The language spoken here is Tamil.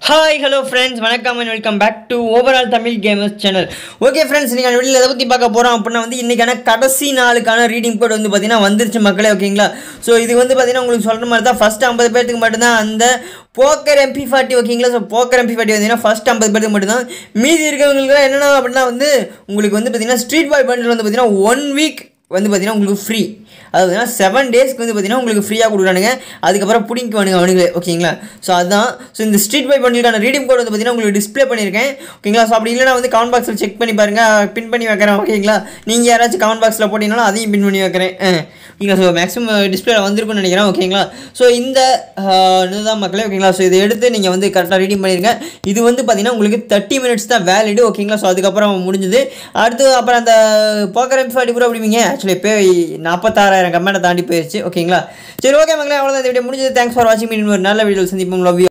ஹாய் ஹலோ ஃப்ரெண்ட்ஸ் வணக்கம் and welcome back to Overall Tamil Gamers channel okay friends நீங்கள் வீட்டில் எதை பற்றி பார்க்க போகிறோம் அப்படின்னா வந்து இன்றைக்கான கடைசி நாளுக்கான ரீடிங் கோட் வந்து பார்த்தீங்கன்னா வந்துருச்சு மக்களே ஓகேங்களா ஸோ இது வந்து பார்த்தீங்கன்னா உங்களுக்கு சொல்கிற மாதிரி தான் ஃபஸ்ட் ஐம்பது பேர்த்துக்கு மட்டும்தான் அந்த போக்கர் எம்பி ஃபார்ட்டி ஓகேங்களா ஸோ போக்கர் எம்பி ஃபார்ட்டி வந்தீங்கன்னா ஃபஸ்ட் ஐம்பது பேருக்கு மட்டும்தான் மீதி இருக்கவங்களுக்கு என்னென்ன அப்படின்னா வந்து உங்களுக்கு வந்து பார்த்தீங்கன்னா ஸ்ட்ரீட் பாய் பண்டில் வந்து பார்த்தீங்கன்னா ஒன் வீக் வந்து பார்த்தீங்கன்னா உங்களுக்கு ஃப்ரீ அதாவது பார்த்தீங்கன்னா செவன் டேஸ்க்கு வந்து பார்த்தீங்கன்னா உங்களுக்கு ஃப்ரீயாக கொடுக்குறானுங்க அதுக்கப்புறம் பிடிக்குவானுங்க அவனுங்களே ஓகேங்களா ஸோ அதுதான் ஸோ இந்த ஸ்ட்ரீட் பை பண்ணிட்டான ரீடிங் கோட் வந்து பார்த்தீங்கன்னா உங்களுக்கு டிஸ்ப்ளே பண்ணியிருக்கேன் ஓகேங்களா ஸோ அப்படி இல்லைனா வந்து கமெண்ட் பாக்ஸில் செக் பண்ணி பாருங்கள் பின் பண்ணி வைக்கிறேன் ஓகேங்களா நீங்கள் யாராச்சும் கமெண்ட் பாக்ஸில் போட்டிங்கனாலும் அதையும் பின் பண்ணி வைக்கிறேன் ஆ. ஓகேங்களா ஸோ மேக்ஸிமம் டிஸ்பிளே வந்திருக்கும்னு நினைக்கிறேன் ஓகேங்களா ஸோ இந்த ஆஹ், இதுதான் மக்களே ஓகேங்களா ஸோ இதை எடுத்து நீங்கள் வந்து கரெக்டாக ரீடிங் பண்ணிருங்க இது வந்து பார்த்தீங்கன்னா உங்களுக்கு தேர்ட்டி மினிட்ஸ் தான் வேலிடு ஓகேங்களா ஸோ அதுக்கப்புறம் முடிஞ்சுது அடுத்து அப்புறம் அந்த போக்கர் எம்பி ஃபார்ட்டி கூட அப்படிங்க ஆக்சுவலி இப்போ நாற்பத்தாறாயிரம் கமெண்ட்டை தாண்டி போயிடுச்சு ஓகேங்களா சரி ஓகே மக்களே அவ்வளோதான் இந்த வீடியோ முடிஞ்சது தேங்க்ஸ் ஃபார் வாட்சிங் மீன் ஒரு நல்ல வீடியோ சந்திப்போம் லவ் யூ